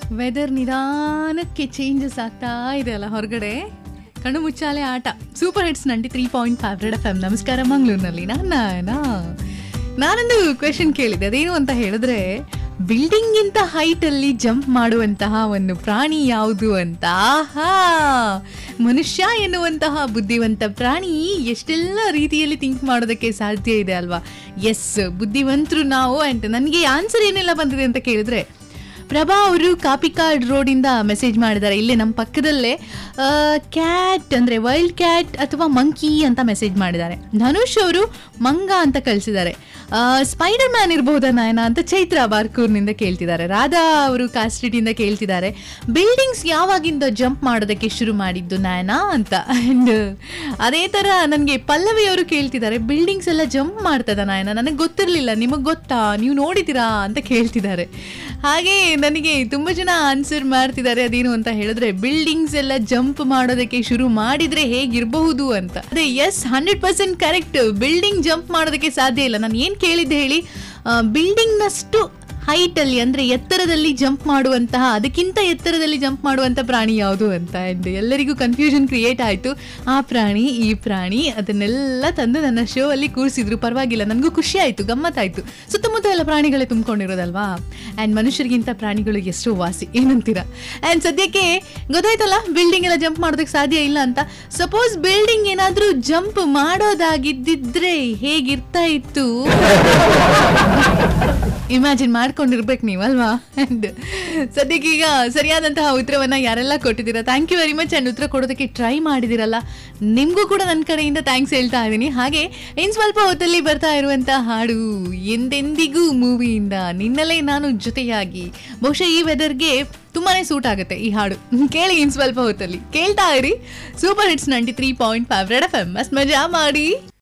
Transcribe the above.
weather ನಿಧಾನಕ್ಕೆ changes ಆಗ್ತಾ ಇದೆ ಅಲ್ಲ ಹೊರಗಡೆ ಕಣ್ಣು ಮುಚ್ಚಾಲೆ ಆಟ super hits ninety three point five red F M ನಮಸ್ಕಾರ ಮಂಗಳೂರಿನಲ್ಲಿ ನಾನು ನಾನೊಂದು ಕ್ವೆಶನ್ ಕೇಳಿದೆ ಅದೇನು ಅಂತ ಹೇಳಿದ್ರೆ ಬಿಲ್ಡಿಂಗ್ ಗಿಂತ ಹೈಟ್ ಅಲ್ಲಿ ಜಂಪ್ ಮಾಡುವಂತಹ ಒಂದು ಪ್ರಾಣಿ ಯಾವುದು ಅಂತ ಆಹಾ ಮನುಷ್ಯ ಎನ್ನುವಂತಹ ಬುದ್ಧಿವಂತ ಪ್ರಾಣಿ ಎಷ್ಟೆಲ್ಲ ರೀತಿಯಲ್ಲಿ ಥಿಂಕ್ ಮಾಡೋದಕ್ಕೆ ಸಾಧ್ಯ ಇದೆ ಅಲ್ವಾ ಎಸ್ ಬುದ್ಧಿವಂತರು ನಾವು ಅಂಡ್ ನನಗೆ ಆನ್ಸರ್ ಏನೆಲ್ಲ ಬಂದಿದೆ ಅಂತ ಕೇಳಿದ್ರೆ ಪ್ರಭಾ ಅವರು ಕಾಪಿಕಾಡ್ ರೋಡಿಂದ ಮೆಸೇಜ್ ಮಾಡಿದ್ದಾರೆ ಇಲ್ಲೇ ನಮ್ಮ ಪಕ್ಕದಲ್ಲೇ ಕ್ಯಾಟ್ ಅಂದರೆ ವೈಲ್ಡ್ ಕ್ಯಾಟ್ ಅಥವಾ ಮಂಕಿ ಅಂತ ಮೆಸೇಜ್ ಮಾಡಿದ್ದಾರೆ ಧನುಷ್ ಅವರು ಮಂಗ ಅಂತ ಕಳಿಸಿದ್ದಾರೆ ಸ್ಪೈಡರ್ ಮ್ಯಾನ್ ಇರಬಹುದಾ ನಾಯನ ಅಂತ ಚೈತ್ರ ಬಾರ್ಕೂರ್ನಿಂದ ಕೇಳ್ತಿದ್ದಾರೆ ರಾಧಾ ಅವರು ಕಾಸ್ಟ್ರಿಟಿಂದ ಕೇಳ್ತಿದ್ದಾರೆ ಬಿಲ್ಡಿಂಗ್ಸ್ ಯಾವಾಗಿಂದ ಜಂಪ್ ಮಾಡೋದಕ್ಕೆ ಶುರು ಮಾಡಿದ್ದು ನಾಯನ ಅಂತ ಆ್ಯಂಡ್ ಅದೇ ಥರ ನನಗೆ ಪಲ್ಲವಿ ಅವರು ಕೇಳ್ತಿದ್ದಾರೆ ಬಿಲ್ಡಿಂಗ್ಸ್ ಎಲ್ಲ ಜಂಪ್ ಮಾಡ್ತದ ನಾಯನ ನನಗೆ ಗೊತ್ತಿರಲಿಲ್ಲ ನಿಮಗೆ ಗೊತ್ತಾ ನೀವು ನೋಡಿದ್ದೀರಾ ಅಂತ ಕೇಳ್ತಿದ್ದಾರೆ ಹಾಗೆ ನನಗೆ ತುಂಬ ಜನ ಆನ್ಸರ್ ಮಾಡ್ತಿದ್ದಾರೆ ಅದೇನು ಅಂತ ಹೇಳಿದ್ರೆ ಬಿಲ್ಡಿಂಗ್ಸ್ ಎಲ್ಲ ಜಂಪ್ ಮಾಡೋದಕ್ಕೆ ಶುರು ಮಾಡಿದ್ರೆ ಹೇಗಿರಬಹುದು ಅಂತ ಅದೇ yes hundred percent correct building jump ಮಾಡೋದಕ್ಕೆ ಸಾಧ್ಯ ಇಲ್ಲ ನಾನು ಏನು ಕೇಳಿದ್ದೆ ಹೇಳಿ ಬಿಲ್ಡಿಂಗ್ನಷ್ಟು ಹೈಟಲ್ಲಿ ಅಂದರೆ ಎತ್ತರದಲ್ಲಿ ಜಂಪ್ ಮಾಡುವಂತಹ ಅದಕ್ಕಿಂತ ಎತ್ತರದಲ್ಲಿ ಜಂಪ್ ಮಾಡುವಂಥ ಪ್ರಾಣಿ ಯಾವುದು ಅಂತ ಆ್ಯಂಡ್ ಎಲ್ಲರಿಗೂ ಕನ್ಫ್ಯೂಷನ್ ಕ್ರಿಯೇಟ್ ಆಯಿತು ಆ ಪ್ರಾಣಿ ಈ ಪ್ರಾಣಿ ಅದನ್ನೆಲ್ಲ ತಂದು ನನ್ನ ಶೋ ಅಲ್ಲಿ ಕೂರಿಸಿದ್ರು ಪರವಾಗಿಲ್ಲ ನನಗೂ ಖುಷಿ ಆಯಿತು ಗಮ್ಮತ್ತಾಯಿತು ಸುತ್ತಮುತ್ತ ಎಲ್ಲ ಪ್ರಾಣಿಗಳೇ ತುಂಬಿಕೊಂಡಿರೋದಲ್ವಾ ಆ್ಯಂಡ್ ಮನುಷ್ಯರಿಗಿಂತ ಪ್ರಾಣಿಗಳು ಎಷ್ಟೋ ವಾಸಿ ಏನಂತೀರಾ ಆ್ಯಂಡ್ ಸದ್ಯಕ್ಕೆ ಗೊತ್ತಾಯ್ತಲ್ಲ ಬಿಲ್ಡಿಂಗ್ ಎಲ್ಲ ಜಂಪ್ ಮಾಡೋದಕ್ಕೆ ಸಾಧ್ಯ ಇಲ್ಲ ಅಂತ ಸಪೋಸ್ ಬಿಲ್ಡಿಂಗ್ ಏನಾದರೂ ಜಂಪ್ ಮಾಡೋದಾಗಿದ್ದಿದ್ರೆ ಹೇಗಿರ್ತಾ ಇತ್ತು ಇಮ್ಯಾಜಿನ್ ಮಾಡ್ಕೊಂಡಿರ್ಬೇಕು ನೀವು ಅಲ್ವಾ ಅಂಡ್ ಸದ್ಯಕ್ಕೆ ಈಗ ಸರಿಯಾದಂತಹ ಉತ್ತರವನ್ನ ಯಾರೆಲ್ಲ ಕೊಟ್ಟಿದ್ದೀರಾ thank you very much and ಉತ್ತರ ಕೊಡೋದಕ್ಕೆ ಟ್ರೈ ಮಾಡಿದಿರಲ್ಲ ನಿಮಗೂ ಕೂಡ ನನ್ನ ಕಡೆಯಿಂದ ಥ್ಯಾಂಕ್ಸ್ ಹೇಳ್ತಾ ಇದ್ದೀನಿ ಹಾಗೆ ಇನ್ನು ಸ್ವಲ್ಪ ಹೊತ್ತಲ್ಲಿ ಬರ್ತಾ ಇರುವಂತಹ ಹಾಡು ಎಂದೆಂದಿಗೂ ಮೂವಿಯಿಂದ ನಿನ್ನಲೇ ನಾನು ಜೊತೆಯಾಗಿ ಬಹುಶಃ ಈ ವೆದರ್ಗೆ ತುಂಬಾನೇ ಸೂಟ್ ಆಗುತ್ತೆ ಈ ಹಾಡು ಕೇಳಿ ಇನ್ ಸ್ವಲ್ಪ ಹೊತ್ತಲ್ಲಿ ಕೇಳ್ತಾ ಇರಿ super hits ninety three point five red F M ಮಸ್ತ್ ಮಜಾ ಮಾಡಿ